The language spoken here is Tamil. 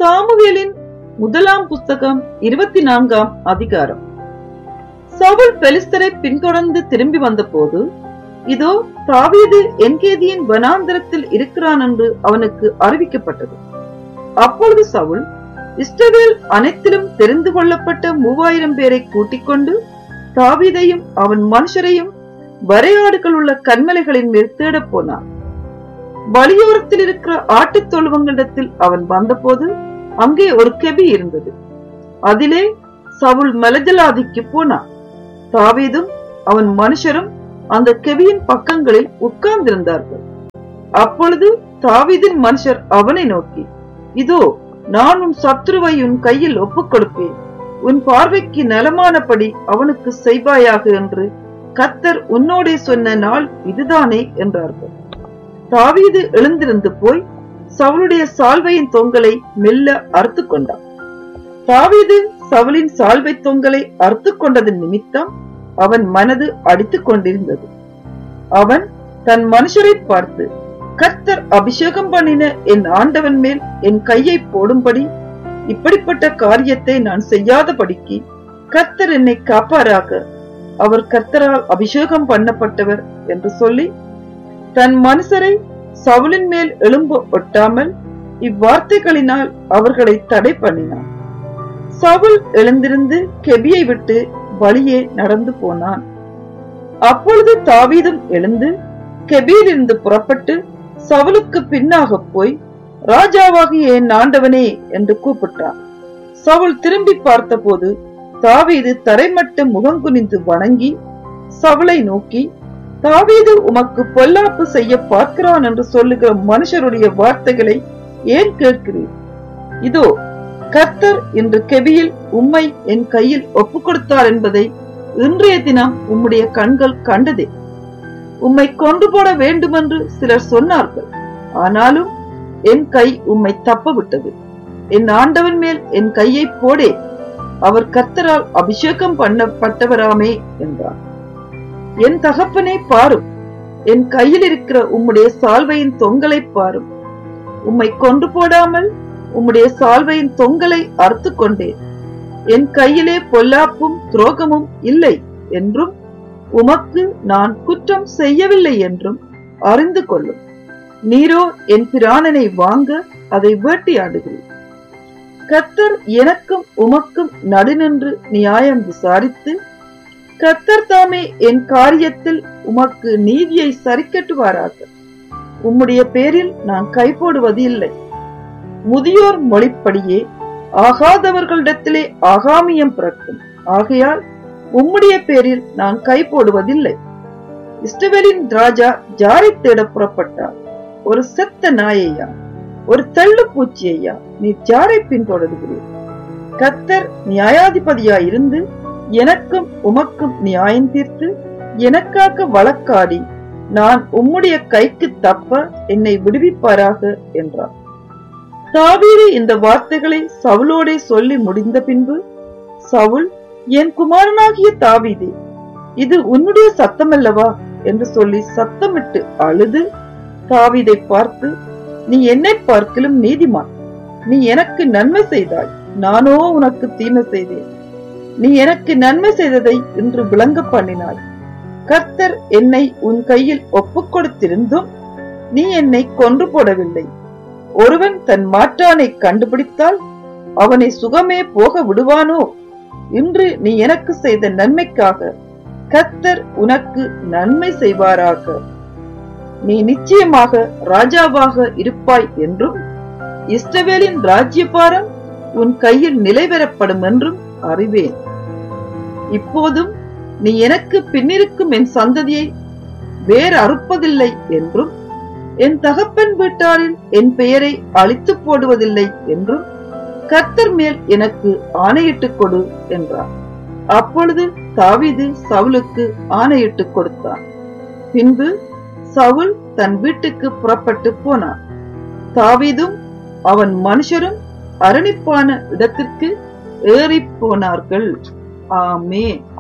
சாமுவேலின் முதலாம் புஸ்தகம் இருபத்தி நான்காம் அதிகாரம் சவுல் பெலிஸ்தரை பின்தொடர்ந்து திரும்பி வந்தபோது இதோ தாவீது என்கேதியின் வனாந்தரத்தில் இருக்கிறான் என்று அவனுக்கு அறிவிக்கப்பட்டது அப்பொழுது சவுல் இஸ்ரவேல் அனைத்திலும் தெரிந்து கொள்ளப்பட்ட மூவாயிரம் பேரை கூட்டிக் கொண்டு தாவீதையும் அவன் மனுஷரையும் வரையாடுகள் உள்ள கண்மலைகளின் மேல் தேடப் போனான் வழியோரத்தில் இருக்கிற ஆட்டுத் தொழுவங்களிடத்தில் அவன் வந்தபோது அங்கே ஒரு கெபி இருந்தது அதிலே சவுல் மலஜலாதிக்கு போனான் தாவீதும் அவன் மனுஷரும் அந்த கெபியின் பக்கங்களில் உட்கார்ந்திருந்தார்கள் அப்பொழுது தாவீதின் மனுஷர் அவனை நோக்கி இதோ நான் உன் சத்ருவை உன் கையில் ஒப்புக் கொடுப்பேன் உன் பார்வைக்கு நலமானபடி அவனுக்கு செய்வாயாக என்று கத்தர் உன்னோடே சொன்ன நாள் இதுதானே என்றார்கள் தாவீது எழுந்திருந்து போய் சவுளுடைய சால்வையின் தொங்கலை மெல்ல அறுத்து கொண்டான் தாவீது சவுலின் சால்வை தொங்கலை அறுத்து கொண்டதன் நிமித்தம் அவன் மனது அடித்துக் கொண்டிருந்தது அவன் தன் மனுஷரை பார்த்து கர்த்தர் அபிஷேகம் பண்ணின என் ஆண்டவன் மேல் என் கையை போடும்படி இப்படிப்பட்ட காரியத்தை நான் செய்யாதபடிக்கு கர்த்தர் என்னை காப்பாராக அவர் கர்த்தரால் அபிஷேகம் பண்ணப்பட்டவர் என்று சொல்லி தன் மனுஷரை சவுலின் மேல் எழும்ப ஒட்டாமல் இவ்வார்த்தைகளினால் அவர்களை தடை பண்ணினான் சவுல் எழுந்திருந்து கெபியை விட்டு வழியே நடந்து போனான் அப்பொழுது தாவீதும் எழுந்து கெபியிலிருந்து புறப்பட்டு சவுலுக்கு பின்னாக போய் ராஜாவாகிய என் ஆண்டவனே என்று கூப்பிட்டான் சவுல் திரும்பி பார்த்தபோது தாவீது தரைமட்டு முகங்குனிந்து வணங்கி சவுலை நோக்கி தாவீது உமக்கு பொல்லாப்பு செய்ய பார்க்கிறான் என்று சொல்லுகிற மனுஷருடைய வார்த்தைகளை ஏன் கேட்கிறீர் இதோ கர்த்தர் இன்று கெபியில் உம்மை என் கையில் ஒப்புக் கொடுத்தார் என்பதை இன்றைய தினம் உம்முடைய கண்கள் கண்டதே உம்மை கொண்டு போட வேண்டுமென்று சிலர் சொன்னார்கள் ஆனாலும் என் கை உம்மை தப்ப விட்டது என் ஆண்டவன் மேல் என் கையை போடே அவர் கர்த்தரால் அபிஷேகம் பண்ணப்பட்டவராமே என்றார் என் தகப்பனை பாரும் என் கையில் இருக்கிற உம்முடைய சால்வையின் தொங்கலை பாரும் உம்மை கொண்டு போடாமல் உம்முடைய சால்வையின் தொங்கலை அறுத்து கொண்டேன் என் கையிலே பொல்லாப்பும் துரோகமும் இல்லை என்றும் உமக்கு நான் குற்றம் செய்யவில்லை என்றும் அறிந்து கொள்ளும் நீரோ என் பிராணனை வாங்க அதை வேட்டையாடுகிறீர் கத்தர் எனக்கும் உமக்கும் நடுநின்று நியாயம் விசாரித்து கத்தர் தாமே என் காரியத்தில் உமக்கு நீதியை சரிக்கட்டுவாராக உம்முடைய பேரில் நான் கைபோடுவது இல்லை முதியோர் மொழிப்படியே ஆகாதவர்களிடத்திலே ஆகாமியம் பிறக்கும் ஆகையால் உம்முடைய பேரில் நான் கை போடுவதில்லை இஸ்ரவேலின் ராஜா ஜாரை தேட புறப்பட்டார் ஒரு செத்த நாயையா ஒரு தள்ளு பூச்சியையா நீ ஜாரை பின்தொடர்கிறீர் கத்தர் நியாயாதிபதியா இருந்து எனக்கும் உமக்கும் நியாயம் தீர்த்து எனக்காக வழக்காடி நான் உம்முடைய கைக்கு தப்ப என்னை விடுவிப்பாராக என்றார் தாவீது இந்த வார்த்தைகளை சவுலோடே சொல்லி முடிந்த பின்பு சவுல் என் குமாரனாகிய தாவீதே இது உன்னுடைய சத்தமல்லவா என்று சொல்லி சத்தமிட்டு அழுது தாவீதை பார்த்து நீ என்னை பார்க்கிலும் நீதிமான் நீ எனக்கு நன்மை செய்தாய் நானோ உனக்கு தீமை செய்தேன் நீ எனக்கு நன்மை செய்ததை இன்று விளங்க பண்ணினாய் கர்த்தர் என்னை உன் கையில் ஒப்புக் கொடுத்திருந்தும் நீ என்னை கொன்று போடவில்லை ஒருவன் தன் மாற்றானை கண்டுபிடித்தால் அவனை சுகமே போக விடுவானோ இன்று நீ எனக்கு செய்த நன்மைக்காக கத்தர் உனக்கு நன்மை செய்வாராக நீ நிச்சயமாக ராஜாவாக இருப்பாய் என்றும் இஸ்ரவேலின் ராஜ்யபாரம் உன் கையில் நிலைபெறப்படும் என்றும் அறிவேன் இப்போதும் நீ எனக்கு பின்னிருக்கும் என் சந்ததியை வேறு அறுப்பதில்லை என்றும் என் தகப்பன் வீட்டாரில் என் பெயரை அழித்து போடுவதில்லை என்றும் கர்த்தர் மேல் எனக்கு ஆணையிட்டுக் கொடு என்றார் அப்பொழுது தாவீது சவுலுக்கு ஆணையிட்டுக் கொடுத்தான் பின்பு சவுல் தன் வீட்டுக்கு புறப்பட்டு போனான் தாவீதும் அவன் மனுஷரும் அரணிப்பான இடத்திற்கு ஏறிப் போனார்கள் ஆமே